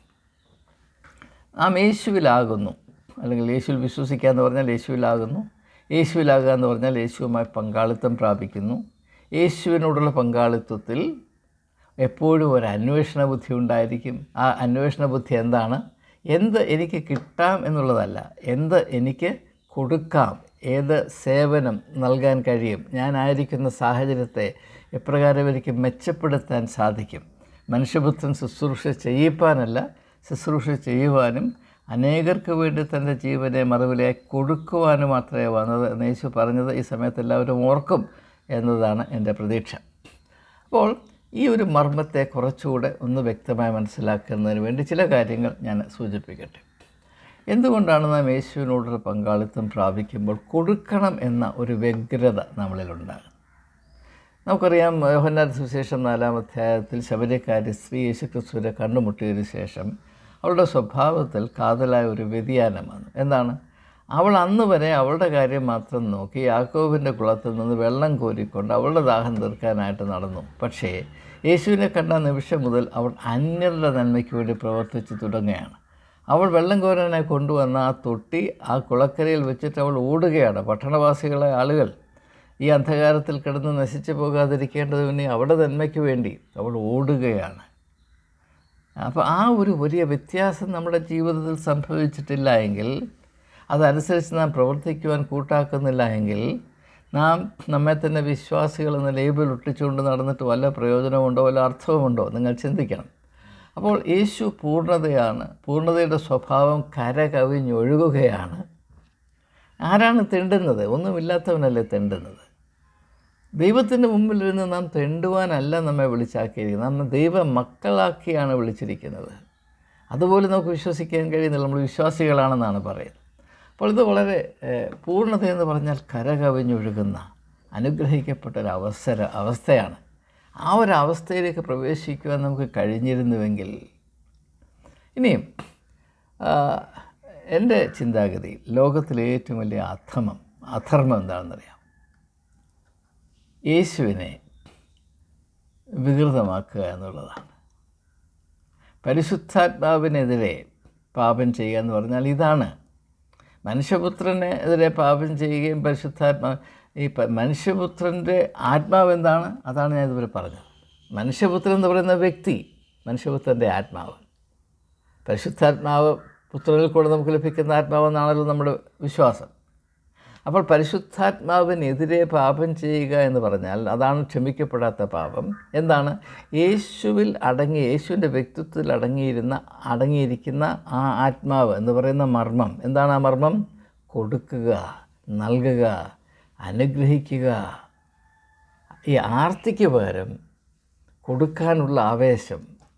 നാം യേശുവിലാകുന്നു അല്ലെങ്കിൽ യേശുവിൽ വിശ്വസിക്കുക എന്ന് പറഞ്ഞാൽ യേശുവിലാകുന്നു യേശുവിലാകുക എന്ന് പറഞ്ഞാൽ യേശുവുമായി പങ്കാളിത്തം പ്രാപിക്കുന്നു യേശുവിനോടുള്ള പങ്കാളിത്തത്തിൽ എപ്പോഴും ഒരു അന്വേഷണ ബുദ്ധി ഉണ്ടായിരിക്കും ആ അന്വേഷണ ബുദ്ധി എന്താണ് എന്ത് എനിക്ക് കിട്ടാം എന്നുള്ളതല്ല എന്ത് എനിക്ക് കൊടുക്കാം ഏത് സേവനം നൽകാൻ കഴിയും ഞാനായിരിക്കുന്ന സാഹചര്യത്തെ എപ്രകാരം എനിക്ക് മെച്ചപ്പെടുത്താൻ സാധിക്കും മനുഷ്യപുത്രൻ ശുശ്രൂഷ ചെയ്യിപ്പാനല്ല ശുശ്രൂഷ ചെയ്യുവാനും അനേകർക്ക് വേണ്ടി തൻ്റെ ജീവനെ മറുവിലായി കൊടുക്കുവാനും മാത്രമേ വന്നത് എന്ന് യേശു പറഞ്ഞത് ഈ സമയത്ത് എല്ലാവരും ഓർക്കും എന്നതാണ് എൻ്റെ പ്രതീക്ഷ അപ്പോൾ ഈ ഒരു മർമ്മത്തെ കുറച്ചുകൂടെ ഒന്ന് വ്യക്തമായി മനസ്സിലാക്കുന്നതിന് വേണ്ടി ചില കാര്യങ്ങൾ ഞാൻ സൂചിപ്പിക്കട്ടെ എന്തുകൊണ്ടാണ് നാം യേശുവിനോടൊരു പങ്കാളിത്തം പ്രാപിക്കുമ്പോൾ കൊടുക്കണം എന്ന ഒരു വ്യഗ്രത നമ്മളിലുണ്ടാകും നമുക്കറിയാം യോഹന്നാൻ സുവിശേഷം നാലാം അധ്യായത്തിൽ ശബരിക്കാരി സ്ത്രീ യേശുക്രിസ്തുവിനെ കണ്ടുമുട്ടിയതിനു ശേഷം അവളുടെ സ്വഭാവത്തിൽ കാതലായ ഒരു വ്യതിയാനം വന്നു എന്താണ് അവൾ അന്ന് വരെ അവളുടെ കാര്യം മാത്രം നോക്കി യാക്കോബിൻ്റെ കുളത്തിൽ നിന്ന് വെള്ളം കോരിക്കൊണ്ട് അവളുടെ ദാഹം തീർക്കാനായിട്ട് നടന്നു പക്ഷേ യേശുവിനെ കണ്ട നിമിഷം മുതൽ അവൾ അന്യരുടെ നന്മയ്ക്ക് വേണ്ടി പ്രവർത്തിച്ച് തുടങ്ങുകയാണ് അവൾ വെള്ളം കോരാനായി കൊണ്ടുവന്ന ആ തൊട്ടി ആ കുളക്കരയിൽ വെച്ചിട്ട് അവൾ ഓടുകയാണ് പട്ടണവാസികളായ ആളുകൾ ഈ അന്ധകാരത്തിൽ കിടന്ന് നശിച്ചു പോകാതിരിക്കേണ്ടതിന് അവിടെ നന്മയ്ക്ക് വേണ്ടി അവൾ ഓടുകയാണ് അപ്പോൾ ആ ഒരു വലിയ വ്യത്യാസം നമ്മുടെ ജീവിതത്തിൽ സംഭവിച്ചിട്ടില്ല എങ്കിൽ അതനുസരിച്ച് നാം പ്രവർത്തിക്കുവാൻ കൂട്ടാക്കുന്നില്ല എങ്കിൽ നാം നമ്മെ തന്നെ വിശ്വാസികൾ എന്ന ലേബിൾ ഒട്ടിച്ചുകൊണ്ട് നടന്നിട്ട് വല്ല പ്രയോജനമുണ്ടോ വല്ല അർത്ഥവുമുണ്ടോ നിങ്ങൾ ചിന്തിക്കണം അപ്പോൾ യേശു പൂർണ്ണതയാണ് പൂർണ്ണതയുടെ സ്വഭാവം കര കവിഞ്ഞൊഴുകുകയാണ് ആരാണ് തെണ്ടുന്നത് ഒന്നുമില്ലാത്തവനല്ലേ തെണ്ടുന്നത് ദൈവത്തിൻ്റെ മുമ്പിൽ ഇരുന്ന് നാം തെണ്ടുവാനല്ല നമ്മെ വിളിച്ചാക്കിയിരിക്കുന്നത് നാം ദൈവ മക്കളാക്കിയാണ് വിളിച്ചിരിക്കുന്നത് അതുപോലെ നമുക്ക് വിശ്വസിക്കാൻ കഴിയുന്നില്ല നമ്മൾ വിശ്വാസികളാണെന്നാണ് പറയുന്നത് അപ്പോൾ ഇത് വളരെ ഏഹ്, പൂർണ്ണത എന്ന് പറഞ്ഞാൽ കരകവിഞ്ഞൊഴുകുന്ന അനുഗ്രഹിക്കപ്പെട്ട ഒരു അവസര അവസ്ഥയാണ് ആ ഒരു അവസ്ഥയിലേക്ക് പ്രവേശിക്കുവാൻ നമുക്ക് കഴിഞ്ഞിരുന്നുവെങ്കിൽ ഇനിയും ആ, എൻ്റെ ചിന്താഗതി ലോകത്തിലെ ഏറ്റവും വലിയ അധമം അധർമ്മം എന്താണെന്നറിയാം യേശുവിനെ വികൃതമാക്കുക എന്നുള്ളതാണ് പരിശുദ്ധാത്മാവിനെതിരെ പാപം ചെയ്യുക എന്ന് പറഞ്ഞാൽ ഇതാണ് മനുഷ്യപുത്രനെതിരെ പാപം ചെയ്യുകയും പരിശുദ്ധാത്മാ ഈ പ- മനുഷ്യപുത്രൻ്റെ ആത്മാവ് എന്താണ് അതാണ് ഞാൻ ഇതുവരെ പറഞ്ഞത് മനുഷ്യപുത്രൻ എന്ന് പറയുന്ന വ്യക്തി മനുഷ്യപുത്രൻ്റെ ആത്മാവ് പരിശുദ്ധാത്മാവ് പുത്രനിൽ കൂടെ നമുക്ക് ലഭിക്കുന്ന ആത്മാവെന്നാണല്ലോ നമ്മുടെ വിശ്വാസം അപ്പോൾ പരിശുദ്ധാത്മാവിനെതിരെ പാപം ചെയ്യുക എന്ന് പറഞ്ഞാൽ അതാണ് ക്ഷമിക്കപ്പെടാത്ത പാപം എന്താണ് യേശുവിൽ അടങ്ങി യേശുവിൻ്റെ വ്യക്തിത്വത്തിൽ അടങ്ങിയിരുന്ന അടങ്ങിയിരിക്കുന്ന ആ ആത്മാവ് എന്ന് പറയുന്ന മർമ്മം എന്താണ് ആ മർമ്മം കൊടുക്കുക നൽകുക അനുഗ്രഹിക്കുക ഈ ആർത്തിക്ക് പകരം കൊടുക്കാനുള്ള ആവേശം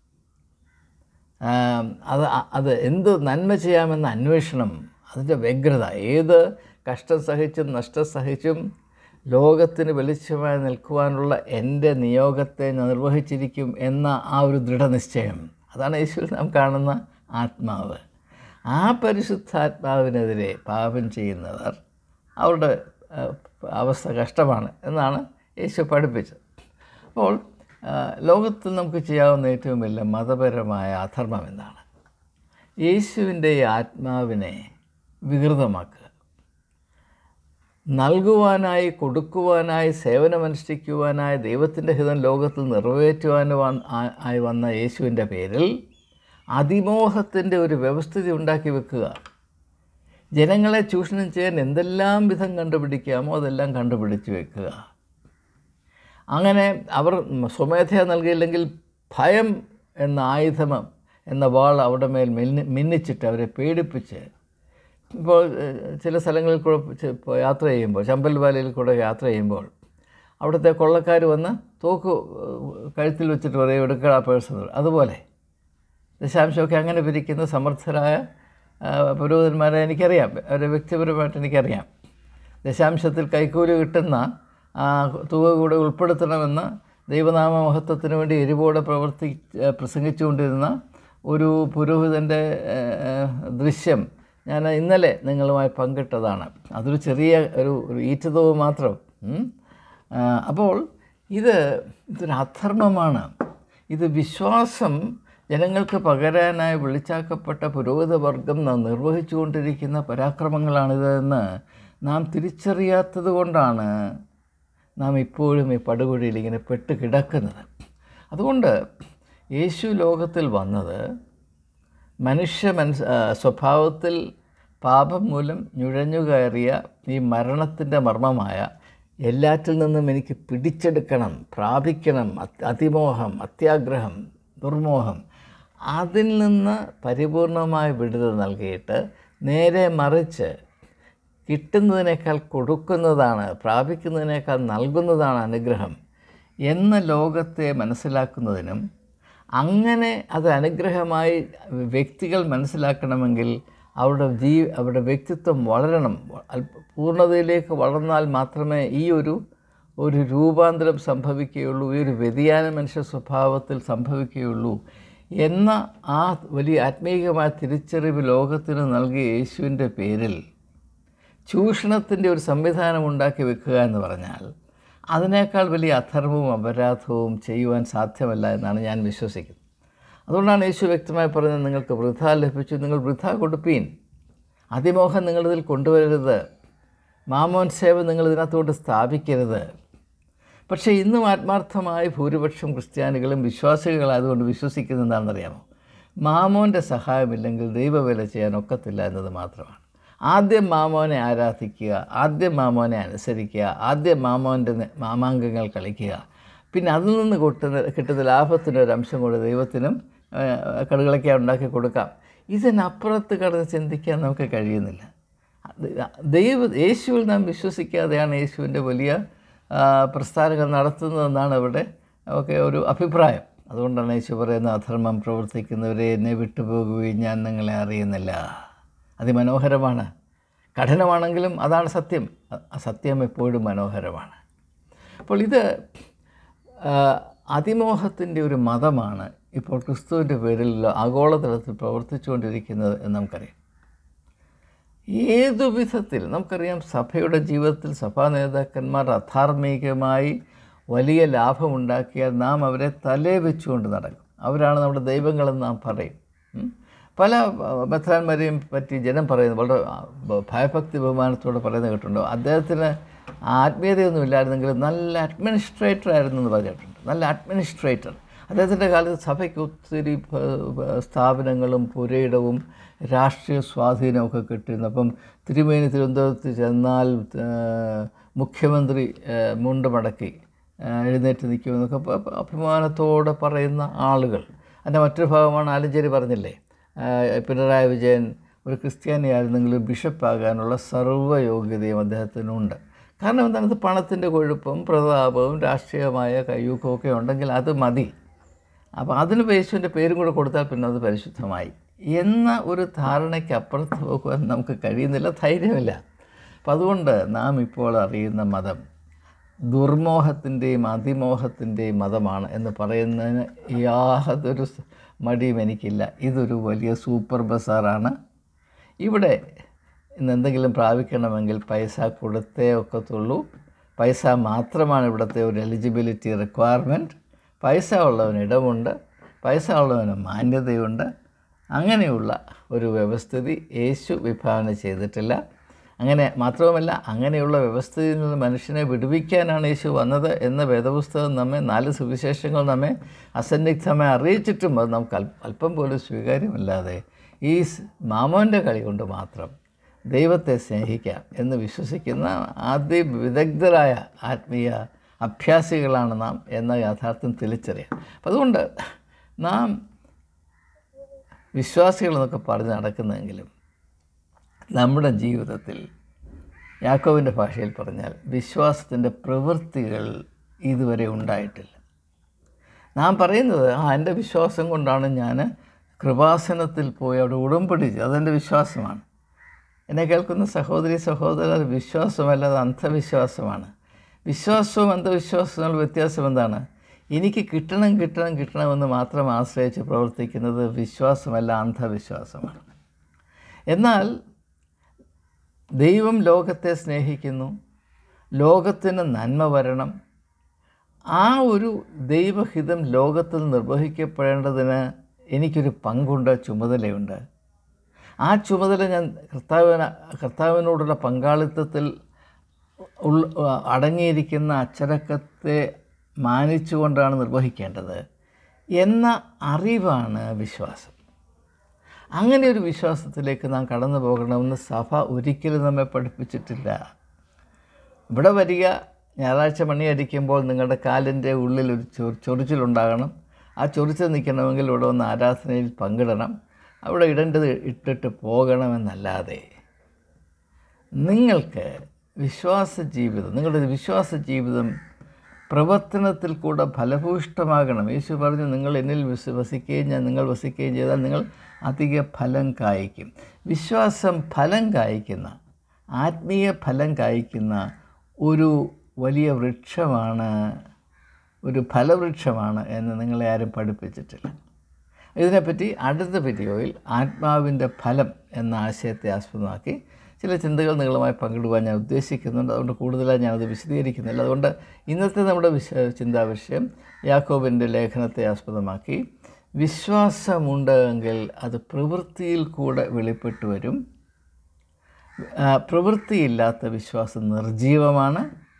ആം, അത് അ- അത് എന്ത് നന്മ ചെയ്യാമെന്ന അന്വേഷണം അതിൻ്റെ വ്യഗ്രത ഏത് കഷ്ടം സഹിച്ചും നഷ്ടം സഹിച്ചും ലോകത്തിന് വെളിച്ചമായി നിൽക്കുവാനുള്ള എൻ്റെ നിയോഗത്തെ ഞാൻ നിർവഹിച്ചിരിക്കും എന്ന ആ ഒരു ദൃഢനിശ്ചയം അതാണ് യേശുവിൽ നാം കാണുന്ന ആത്മാവ് ആ പരിശുദ്ധാത്മാവിനെതിരെ പാപം ചെയ്യുന്നവർ അവരുടെ ആ, അവസ്ഥ കഷ്ടമാണ് എന്നാണ് യേശു പഠിപ്പിച്ചത് അപ്പോൾ ആ, ലോകത്തിൽ നമുക്ക് ചെയ്യാവുന്ന ഏറ്റവും വലിയ മതപരമായ അധർമ്മം എന്താണ് യേശുവിൻ്റെ ഈ ആത്മാവിനെ വികൃതമാക്കുക നൽകുവാനായി കൊടുക്കുവാനായി സേവനമനുഷ്ഠിക്കുവാനായി ദൈവത്തിൻ്റെ ഹിതം ലോകത്തിൽ നിറവേറ്റുവാൻ ആയി വന്ന യേശുവിൻ്റെ പേരിൽ അതിമോഹത്തിൻ്റെ ഒരു വ്യവസ്ഥിതി ഉണ്ടാക്കി വെക്കുക ജനങ്ങളെ ചൂഷണം ചെയ്യാൻ എന്തെല്ലാം വിധം കണ്ടുപിടിക്കാമോ അതെല്ലാം കണ്ടുപിടിച്ച് വെക്കുക അങ്ങനെ അവർ സ്വമേധയ നൽകിയില്ലെങ്കിൽ ഭയം എന്ന ആയുധം എന്ന വാൾ അവിടെ മേൽ മിന്നി മിന്നിച്ചിട്ട് അവരെ പേടിപ്പിച്ച് ഇപ്പോൾ ഏഹ്, ചില സ്ഥലങ്ങളിൽ കൂടെ ചെ- ഇപ്പോൾ യാത്ര ചെയ്യുമ്പോൾ ചമ്പൽ വാലിയിൽ കൂടെ യാത്ര ചെയ്യുമ്പോൾ അവിടുത്തെ കൊള്ളക്കാർ വന്ന് തോക്ക് ഏഹ്, കഴുത്തിൽ വെച്ചിട്ട് പറയും എടുക്കുക ആ പേഴ്സൺ അതുപോലെ ദശാംശമൊക്കെ അങ്ങനെ പിരിക്കുന്ന സമർത്ഥരായ ആ, പുരോഹിതന്മാരെ എനിക്കറിയാം അവരെ വ്യക്തിപരമായിട്ട് എനിക്കറിയാം ദശാംശത്തിൽ കൈക്കൂലി കിട്ടുന്ന ആ തുക കൂടെ ഉൾപ്പെടുത്തണമെന്ന് ദൈവനാമ മഹത്വത്തിന് വേണ്ടി എരിവോടെ പ്രവർത്തി ഏ, പ്രസംഗിച്ചുകൊണ്ടിരുന്ന ഒരു പുരോഹിതൻ്റെ ഏ, ഏ, ദൃശ്യം ഞാൻ ഇന്നലെ നിങ്ങളുമായി പങ്കിട്ടതാണ് അതൊരു ചെറിയ ഒരു ഒരു ഈറ്റതവ് മാത്രം ഉം. ആ, അപ്പോൾ ഇത് ഇതൊരു അധർമ്മമാണ് ഇത് വിശ്വാസം ജനങ്ങൾക്ക് പകരാനായി വിളിച്ചാക്കപ്പെട്ട പുരോഹിതവർഗം നാം നിർവഹിച്ചുകൊണ്ടിരിക്കുന്ന പരാക്രമങ്ങളാണിതെന്ന് നാം തിരിച്ചറിയാത്തത് കൊണ്ടാണ് നാം ഇപ്പോഴും ഈ പടുകുഴിയിൽ ഇങ്ങനെ പെട്ട് കിടക്കുന്നത് അതുകൊണ്ട് യേശു ലോകത്തിൽ വന്നത് മനുഷ്യ മനസ് ആ, സ്വഭാവത്തിൽ പാപം മൂലം നുഴഞ്ഞു കയറിയ ഈ മരണത്തിൻ്റെ മർമ്മമായ എല്ലാറ്റിൽ നിന്നും എനിക്ക് പിടിച്ചെടുക്കണം പ്രാപിക്കണം അത്- അതിമോഹം അത്യാഗ്രഹം ദുർമോഹം അതിൽ നിന്ന് പരിപൂർണമായ വിടുതൽ നൽകിയിട്ട് നേരെ മറിച്ച് കിട്ടുന്നതിനേക്കാൾ കൊടുക്കുന്നതാണ് പ്രാപിക്കുന്നതിനേക്കാൾ നൽകുന്നതാണ് അനുഗ്രഹം എന്ന ലോകത്തെ മനസ്സിലാക്കുന്നതിനും അങ്ങനെ അത് അനുഗ്രഹമായി വ്യക്തികൾ മനസ്സിലാക്കണമെങ്കിൽ അവരുടെ ജീ അവരുടെ വ്യക്തിത്വം വളരണം അല്പ- പൂർണ്ണതയിലേക്ക് വളർന്നാൽ മാത്രമേ ഈ ഒരു ഒരു രൂപാന്തരം സംഭവിക്കുകയുള്ളൂ ഈ ഒരു വ്യതിയാനം മനുഷ്യ സ്വഭാവത്തിൽ സംഭവിക്കുകയുള്ളൂ എന്ന ആ വലിയ ആത്മീയമായ തിരിച്ചറിവ് ലോകത്തിന് നൽകിയ യേശുവിൻ്റെ പേരിൽ ചൂഷണത്തിൻ്റെ ഒരു സംവിധാനം ഉണ്ടാക്കി വെക്കുക എന്ന് പറഞ്ഞാൽ അതിനേക്കാൾ വലിയ അധർമ്മവും അപരാധവും ചെയ്യുവാൻ സാധ്യമല്ല എന്നാണ് ഞാൻ വിശ്വസിക്കുന്നത് അതുകൊണ്ടാണ് യേശു വ്യക്തമായി പറഞ്ഞത് നിങ്ങൾക്ക് വൃഥ ലഭിച്ചു നിങ്ങൾ വൃഥ കൊടുപ്പീൻ അതിമോഹം നിങ്ങളിതിൽ കൊണ്ടുവരരുത് മാമോൻ സേവ നിങ്ങൾ ഇതിനകത്തോട്ട് സ്ഥാപിക്കരുത് പക്ഷേ ഇന്നും ആത്മാർത്ഥമായി ഭൂരിപക്ഷം ക്രിസ്ത്യാനികളും വിശ്വാസികളായതുകൊണ്ട് വിശ്വസിക്കുന്നത് എന്താണെന്നറിയാമോ മാമോൻ്റെ സഹായമില്ലെങ്കിൽ ദൈവവേല ചെയ്യാൻ ഒക്കത്തില്ല എന്നത് മാത്രമാണ് ആദ്യം മാമോനെ ആരാധിക്കുക ആദ്യം മാമോനെ അനുസരിക്കുക ആദ്യം മാമോൻ്റെ നെ- മാമാങ്കങ്ങൾ കളിക്കുക പിന്നെ അതിൽ നിന്ന് കിട്ടുന്ന കിട്ടുന്ന ലാഭത്തിൻ്റെ ഒരു അംശം കൂടെ ദൈവത്തിനും കടുകളൊക്കെ ഉണ്ടാക്കി കൊടുക്കാം ഇതിനപ്പുറത്ത് കടന്ന് ചിന്തിക്കാൻ നമുക്ക് കഴിയുന്നില്ല അത് ദൈവ യേശുവിൽ നാം വിശ്വസിക്കാതെയാണ് യേശുവിൻ്റെ വലിയ ആ, പ്രസ്ഥാനങ്ങൾ നടത്തുന്നതെന്നാണ് ഇവിടെ ഒക്കെ ഒരു അഭിപ്രായം അതുകൊണ്ടാണ് യേശു പറയുന്ന അധർമ്മം പ്രവർത്തിക്കുന്നവരെ എന്നെ വിട്ടുപോകുകയും ഞാൻ നിങ്ങളെ അറിയുന്നില്ല അതിമനോഹരമാണ് കഠിനമാണെങ്കിലും അതാണ് സത്യം ആ സത്യം എപ്പോഴും മനോഹരമാണ് അപ്പോൾ ഇത് ആ, അതിമോഹത്തിൻ്റെ ഒരു മതമാണ് ഇപ്പോൾ ക്രിസ്തുവിൻ്റെ പേരിൽ ആഗോളതലത്തിൽ പ്രവർത്തിച്ചുകൊണ്ടിരിക്കുന്നത് എന്ന് നമുക്കറിയാം ഏതു വിധത്തിൽ നമുക്കറിയാം സഭയുടെ ജീവിതത്തിൽ സഭാ നേതാക്കന്മാർ അധാർമികമായി വലിയ ലാഭമുണ്ടാക്കിയാൽ നാം അവരെ തലേ വെച്ചുകൊണ്ട് നടക്കും അവരാണ് നമ്മുടെ ദൈവങ്ങളെന്ന് നാം പറയും ഉം. പല മെത്രാന്മാരെയും പറ്റി ജനം പറയുന്നത് വളരെ ആ, ബ- ഭയഭക്തി ബഹുമാനത്തോടെ പറയുന്നത് കേട്ടിട്ടുണ്ടോ അദ്ദേഹത്തിന് ആത്മീയതയൊന്നും ഇല്ലായിരുന്നെങ്കിലും നല്ല അഡ്മിനിസ്ട്രേറ്റർ ആയിരുന്നു എന്ന് പറഞ്ഞിട്ടുണ്ട് നല്ല അഡ്മിനിസ്ട്രേറ്റർ അദ്ദേഹത്തിൻ്റെ കാലത്ത് സഭയ്ക്ക് ഒത്തിരി പ- പ- സ്ഥാപനങ്ങളും പുരയിടവും രാഷ്ട്രീയ സ്വാധീനമൊക്കെ കിട്ടിയിരുന്നു അപ്പം തിരുമേനി തിരുവനന്തപുരത്ത് ചെന്നാൽ ആ, മുഖ്യമന്ത്രി ആ, മുണ്ട് മടക്കി ആ, എഴുന്നേറ്റ് നിൽക്കുമെന്നൊക്കെ പ- പ- അഭിമാനത്തോടെ പറയുന്ന ആളുകൾ അതിൻ്റെ മറ്റൊരു ഭാഗമാണ് ആലഞ്ചേരി പറഞ്ഞില്ലേ ആ, പിണറായി വിജയൻ ഒരു ക്രിസ്ത്യാനിയായിരുന്നെങ്കിലും ബിഷപ്പാകാനുള്ള സർവ്വ യോഗ്യതയും അദ്ദേഹത്തിനുണ്ട് കാരണം എന്താണ് ഇത് പണത്തിൻ്റെ കൊഴുപ്പും പ്രതാപവും രാഷ്ട്രീയമായ കയ്യൂക്കവും ഒക്കെ ഉണ്ടെങ്കിൽ അത് മതി അപ്പോൾ അതിന് യേശുവിൻ്റെ പേരും കൂടെ കൊടുത്താൽ പിന്നെ അത് പരിശുദ്ധമായി എന്ന ഒരു ധാരണയ്ക്ക് അപ്പുറത്ത് പോകുവാൻ നമുക്ക് കഴിയുന്നില്ല ധൈര്യമില്ല അപ്പം അതുകൊണ്ട് നാം ഇപ്പോൾ അറിയുന്ന മതം ദുർമോഹത്തിൻ്റെയും അതിമോഹത്തിൻ്റെയും മതമാണ് എന്ന് പറയുന്നതിന് യാതൊരു സ- മടിയും എനിക്കില്ല ഇതൊരു വലിയ സൂപ്പർ ബസാറാണ് ഇവിടെ ഇന്ന് എന്തെങ്കിലും പ്രാപിക്കണമെങ്കിൽ പൈസ കൊടുത്തേ ഒക്കത്തുള്ളൂ പൈസ മാത്രമാണ് ഇവിടുത്തെ ഒരു എലിജിബിലിറ്റി റിക്വയർമെൻറ്റ് പൈസ ഉള്ളവന് ഇടമുണ്ട് പൈസ ഉള്ളവന് മാന്യതയുണ്ട് അങ്ങനെയുള്ള ഒരു വ്യവസ്ഥിതി യേശു വിഭാവന ചെയ്തിട്ടില്ല അങ്ങനെ മാത്രവുമല്ല അങ്ങനെയുള്ള വ്യവസ്ഥയിൽ നിന്ന് മനുഷ്യനെ വിടുവിക്കാനാണ് യേശു വന്നത് എന്ന വേദപുസ്തകം നമ്മെ നാല് സുവിശേഷങ്ങൾ നമ്മെ അസന്നിഗ്ധമായി അറിയിച്ചിട്ടും അത് നമുക്ക് അൽ- അല്പം പോലും സ്വീകാര്യമല്ലാതെ ഈ സ് മാമോൻ്റെ കളി കൊണ്ട് മാത്രം ദൈവത്തെ സ്നേഹിക്കാം എന്ന് വിശ്വസിക്കുന്ന ആദ്യ വിദഗ്ധരായ ആത്മീയ അഭ്യാസികളാണ് നാം എന്ന യാഥാർത്ഥ്യം തിരിച്ചറിയാം അപ്പം അതുകൊണ്ട് നാം വിശ്വാസികളെന്നൊക്കെ പറഞ്ഞ് നടക്കുന്നെങ്കിലും നമ്മുടെ ജീവിതത്തിൽ യാക്കോവിൻ്റെ ഭാഷയിൽ പറഞ്ഞാൽ വിശ്വാസത്തിൻ്റെ പ്രവൃത്തികൾ ഇതുവരെ ഉണ്ടായിട്ടില്ല നാം പറയുന്നത് ആ എൻ്റെ വിശ്വാസം കൊണ്ടാണ് ഞാൻ കൃപാസനത്തിൽ പോയി അവിടെ ഉടമ്പടി ചെയ്തത് അതെൻ്റെ വിശ്വാസമാണ് എന്നെ കേൾക്കുന്ന സഹോദരി സഹോദരർ വിശ്വാസമല്ലാതെ അന്ധവിശ്വാസമാണ് വിശ്വാസവും അന്ധവിശ്വാസവും തമ്മിലുള്ള വ്യത്യാസം എന്താണ് എനിക്ക് കിട്ടണം കിട്ടണം കിട്ടണമെന്ന് മാത്രം ആശ്രയിച്ച് പ്രവർത്തിക്കുന്നത് വിശ്വാസമല്ല അന്ധവിശ്വാസമാണ് എന്നാൽ ദൈവം ലോകത്തെ സ്നേഹിക്കുന്നു ലോകത്തിന് നന്മ വരണം ആ ഒരു ദൈവഹിതം ലോകത്തിൽ നിർവഹിക്കപ്പെടേണ്ടതിന് എനിക്കൊരു പങ്കുണ്ട് ചുമതലയുണ്ട് ആ ചുമതല ഞാൻ കർത്താവിന് കർത്താവിനോടുള്ള പങ്കാളിത്തത്തിൽ ഉൾ അടങ്ങിയിരിക്കുന്ന അച്ചടക്കത്തെ മാനിച്ചുകൊണ്ടാണ് നിർവഹിക്കേണ്ടത് എന്ന അറിവാണ് വിശ്വാസം അങ്ങനെ ഒരു വിശ്വാസത്തിലേക്ക് നാം കടന്നു പോകണമെന്ന് സഭ ഒരിക്കലും നമ്മെ പഠിപ്പിച്ചിട്ടില്ല ഇവിടെ വരിക ഞായറാഴ്ച മണിയടിക്കുമ്പോൾ നിങ്ങളുടെ കാലിൻ്റെ ഉള്ളിൽ ഒരു ചൊ ചൊറിച്ചിലുണ്ടാകണം ആ ചൊറിച്ചിൽ നിൽക്കണമെങ്കിൽ ഇവിടെ വന്ന് ആരാധനയിൽ പങ്കിടണം അവിടെ ഇടേണ്ടത് ഇട്ടിട്ട് പോകണമെന്നല്ലാതെ നിങ്ങൾക്ക് വിശ്വാസ ജീവിതം നിങ്ങളുടെ വിശ്വാസ ജീവിതം പ്രവർത്തനത്തിൽ കൂടെ ഫലഭൂയിഷ്ടമാകണം യേശു പറഞ്ഞു നിങ്ങൾ എന്നിൽ വിശ്വ വസിക്കുകയും ഞാൻ നിങ്ങൾ വസിക്കുകയും ചെയ്താൽ നിങ്ങൾ അധിക ഫലം കായ്ക്കും വിശ്വാസം ഫലം കായ്ക്കുന്ന ആത്മീയ ഫലം കായ്ക്കുന്ന ഒരു വലിയ വൃക്ഷമാണ് ഒരു ഫലവൃക്ഷമാണ് എന്ന് നിങ്ങളെ ആരും പഠിപ്പിച്ചിട്ടില്ല ഇതിനെപ്പറ്റി അടുത്ത വീഡിയോയിൽ ആത്മാവിൻ്റെ ഫലം എന്ന ആശയത്തെ ആസ്പദമാക്കി ചില ചിന്തകൾ നിങ്ങളുമായി പങ്കിടുവാൻ ഞാൻ ഉദ്ദേശിക്കുന്നുണ്ട് അതുകൊണ്ട് കൂടുതലായി ഞാനത് വിശദീകരിക്കുന്നില്ല അതുകൊണ്ട് ഇന്നത്തെ നമ്മുടെ വിശ ചിന്താ വിഷയം യാക്കോബിൻ്റെ ലേഖനത്തെ ആസ്പദമാക്കി വിശ്വാസമുണ്ടെങ്കിൽ അത് പ്രവൃത്തിയിൽ കൂടെ വെളിപ്പെട്ടു വരും ആ, പ്രവൃത്തിയില്ലാത്ത വിശ്വാസം നിർജീവമാണ്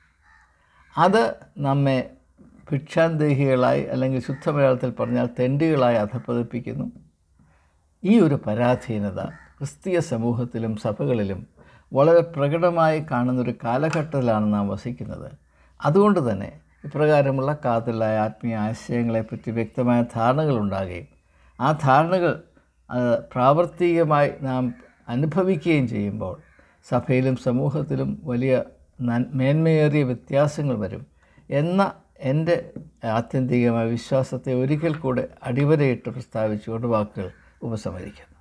അത് നമ്മെ ഭിക്ഷാന്തേഹികളായി അല്ലെങ്കിൽ ശുദ്ധ മലയാളത്തിൽ പറഞ്ഞാൽ തെണ്ടികളായി അധപ്പതിപ്പിക്കുന്നു ഈ ഒരു പരാധീനത ക്രിസ്തീയ സമൂഹത്തിലും സഭകളിലും വളരെ പ്രകടമായി കാണുന്നൊരു കാലഘട്ടത്തിലാണ് നാം വസിക്കുന്നത് അതുകൊണ്ട് തന്നെ ഇപ്രകാരമുള്ള കാതലായ ആത്മീയ ആശയങ്ങളെപ്പറ്റി വ്യക്തമായ ധാരണകൾ ഉണ്ടാകുകയും ആ ധാരണകൾ ആ, പ്രാവർത്തികമായി നാം അനുഭവിക്കുകയും ചെയ്യുമ്പോൾ സഭയിലും സമൂഹത്തിലും വലിയ നൻ- മേന്മയേറിയ വ്യത്യാസങ്ങൾ വരും എന്ന എൻ്റെ ആത്യന്തികമായ വിശ്വാസത്തെ ഒരിക്കൽ കൂടെ അടിവരയിട്ട് പ്രസ്താവിച്ചുകൊണ്ട് വാക്കുകൾ ഉപസംഹരിക്കുന്നു